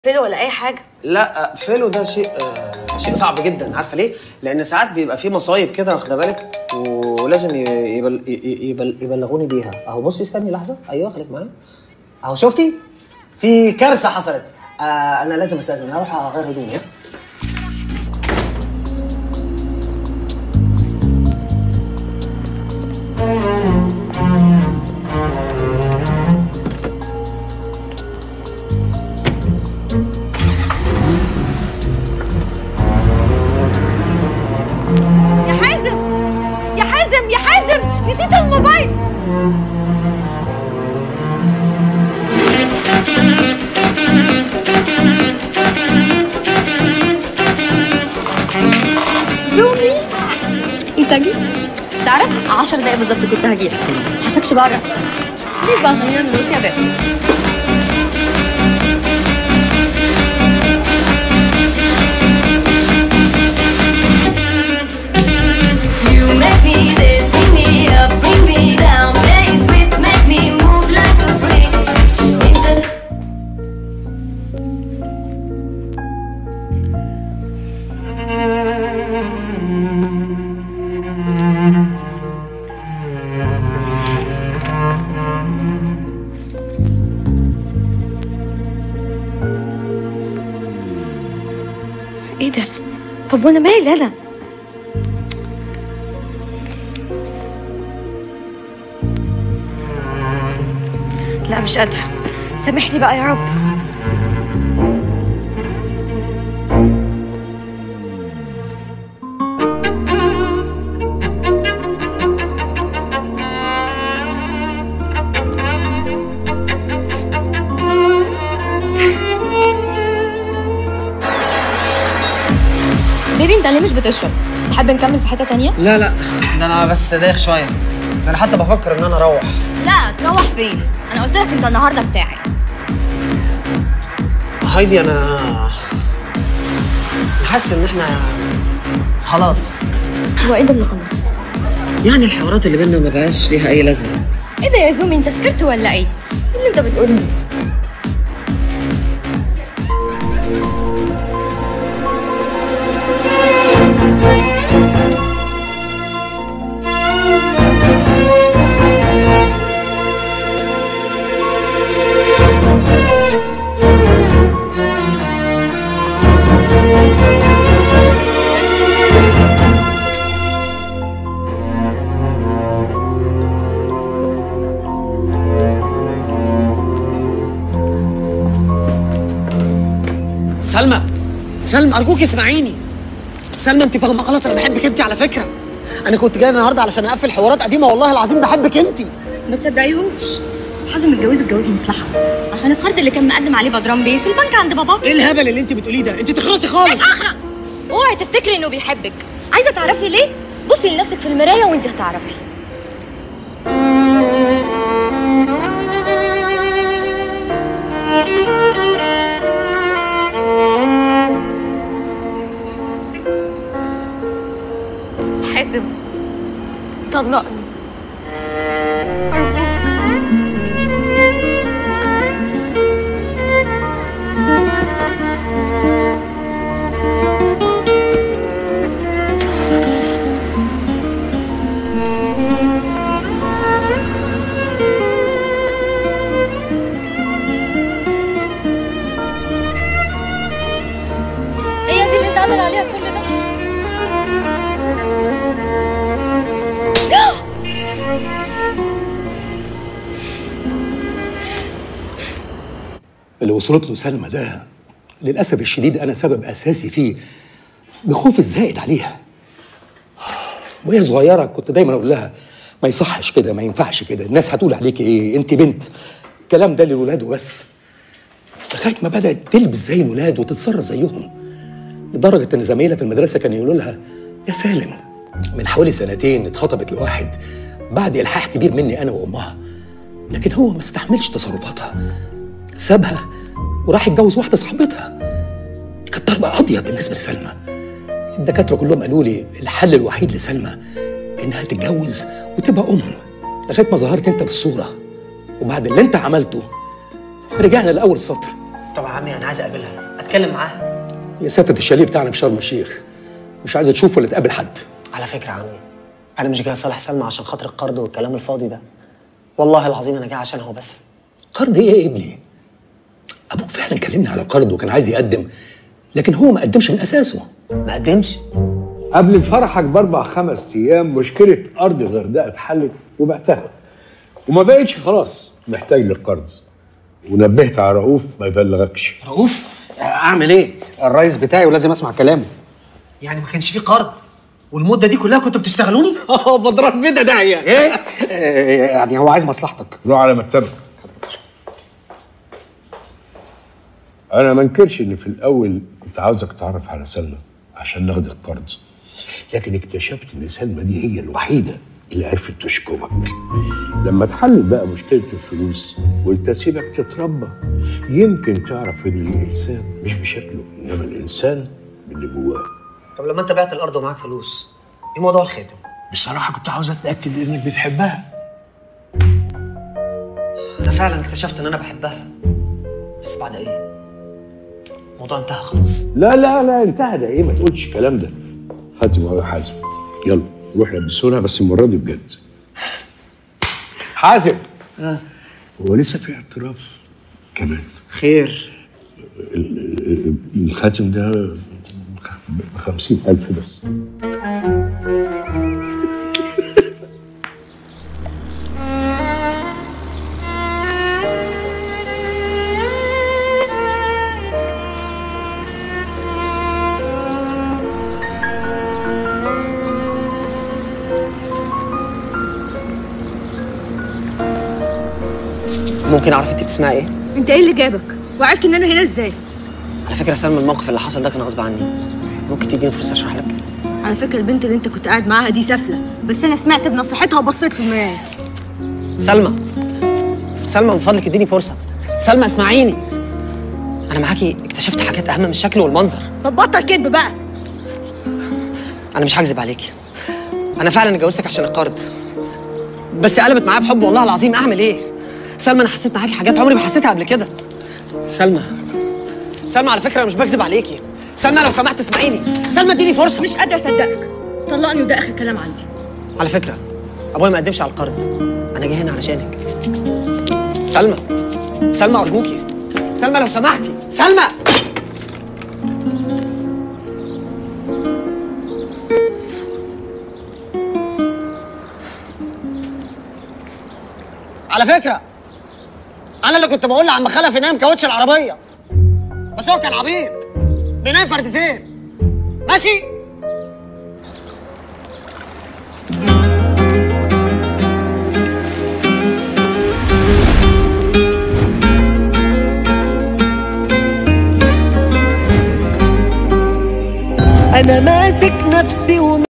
فيلو ولا اي حاجه لا فيلو ده شيء آه شيء صعب جدا عارفه ليه؟ لان ساعات بيبقى في مصايب كده واخده بالك ولازم ي- يبل ي- يبل يبلغوني بيها اهو بصي استني لحظه ايوه خليك معايا اهو شفتي؟ في كارثه حصلت آه انا لازم استاذن أنا هروح اغير هدومي ها؟ يا حازم يا حازم يا حازم نسيت الموبايل زومي انت جيت تعرف 10 دقايق بالظبط كنت هجيلك حشكش بره ليش بقى خلينا ندرس يا بابا You make me this, bring me up, bring me down, play sweet, make me move like a freak. Instead ايه ده طب وانا مالي انا لا مش قادره سامحني بقى يا رب بيبي انت ليه مش بتشرب تحب نكمل في حته تانية لا لا ده انا بس دايخ شويه ده انا حتى بفكر ان انا اروح لا تروح فين انا قلت لك انت النهارده بتاعي هايدي انا أنا حاسس ان احنا خلاص هو ايه ده اللي خلاص يعني الحوارات اللي بينا ما بقاش ليها اي لازمه ايه ده يا زومي انت سكرت ولا ايه ايه اللي انت بتقوله سلمى سلمى ارجوك اسمعيني سلمى انت فاهمه غلط انا بحبك انت على فكره انا كنت جاي النهارده علشان اقفل حوارات قديمه والله العظيم بحبك انت ما تصدقيهوش حازم اتجوز اتجوز مصلحه عشان القرض اللي كان مقدم عليه بدران بيه في البنك عند باباك ايه الهبل اللي انت بتقوليه ده انت تخلصي خالص مش هخرس اوعي تفتكري انه بيحبك عايزه تعرفي ليه بصي لنفسك في المرايه وانت هتعرفي حازم طلقني أرجوك. هي دي اللي انت عامل عليها كل ده اللي وصلت له سلمى ده للأسف الشديد أنا سبب أساسي فيه بخوف الزائد عليها وهي صغيرة كنت دايما أقول لها ما يصحش كده ما ينفعش كده الناس هتقول عليك إيه أنت بنت الكلام ده للولاد وبس لغاية ما بدأت تلبس زي الولاد وتتصرف زيهم لدرجة إن زمايلها في المدرسة كانوا يقولوا لها يا سالم من حوالي سنتين اتخطبت لواحد بعد إلحاح كبير مني أنا وأمها لكن هو ما استحملش تصرفاتها سابها وراح يتجوز واحده صاحبتها كانت ضربه قاضيه بالنسبه لسلمى الدكاتره كلهم قالوا لي الحل الوحيد لسلمى انها تتجوز وتبقى ام لغايه ما ظهرت انت في الصوره وبعد اللي انت عملته رجعنا لاول سطر طب يا عمي انا عايز اقابلها اتكلم معاها هي سافرت الشاليه بتاعنا في شرم الشيخ مش عايزه تشوف ولا تقابل حد على فكره يا عمي انا مش جاي اصالح سلمى عشان خاطر القرض والكلام الفاضي ده والله العظيم انا جاي عشان هو بس قرض ايه يا ابني ابوك فعلا كلمني على قرض وكان عايز يقدم لكن هو ما قدمش من اساسه ما قدمش قبل فرحك باربع خمس ايام مشكله ارض الغردقه اتحلت وبعتها وما بقتش خلاص محتاج للقرض ونبهت على رؤوف ما يبلغكش رؤوف اعمل ايه الرئيس بتاعي ولازم اسمع كلامه يعني ما كانش فيه قرض والمده دي كلها كنتوا بتشتغلوني اه بضرب بينا داعيه ايه يعني هو عايز مصلحتك روح على مكتبك انا ما انكرش ان في الاول كنت عاوزك تعرف على سلمى عشان ناخد القرض لكن اكتشفت ان سلمى دي هي الوحيده اللي عرفت تشكمك لما اتحلت بقى مشكله الفلوس قلت اسيبك تتربى يمكن تعرف ان الانسان مش بشكله انما الانسان باللي جواه طب لما انت بعت الارض ومعاك فلوس ايه موضوع الخاتم بصراحه كنت عاوز اتاكد انك بتحبها انا فعلا اكتشفت ان انا بحبها بس بعد ايه الموضوع انتهى خلاص لا لا لا انتهى ده ايه ما تقولش الكلام ده خاتم اهو يا حازم يلا روح لبسونا بس المره دي بجد حازم هو لسه في اعتراف كمان خير الخاتم ده بخمسين ألف بس ممكن اعرف انت بتسمعي ايه انت ايه اللي جابك وعرفت ان انا هنا ازاي على فكره سلمى الموقف اللي حصل ده كان غصب عني ممكن تديني فرصه اشرح لك على فكره البنت اللي انت كنت قاعد معاها دي سافله بس انا سمعت بنصيحتها وبصيت في المرايه سلمى سلمى من فضلك اديني فرصه سلمى اسمعيني انا معاكي اكتشفت حاجات اهم من الشكل والمنظر ما تبطل كدب بقى انا مش هكذب عليكي انا فعلا اتجوزتك عشان القرض بس قلبت معايا بحب والله العظيم اعمل ايه سلمى انا حسيت معاكي حاجات عمري ما حسيتها قبل كده سلمى سلمى على فكره انا مش بكذب عليكي سلمى لو سمحت اسمعيني سلمى اديني فرصه مش قادره اصدقك طلقني وده اخر كلام عندي على فكره ابويا ما قدمش على القرض انا جاي هنا علشانك سلمى سلمى ارجوكي سلمى لو سمحتي سلمى على فكره انا اللي كنت بقول لعم خلف ينام كاوتش العربيه بس هو كان عبيط بينام فردتين ماشي انا ماسك نفسي وم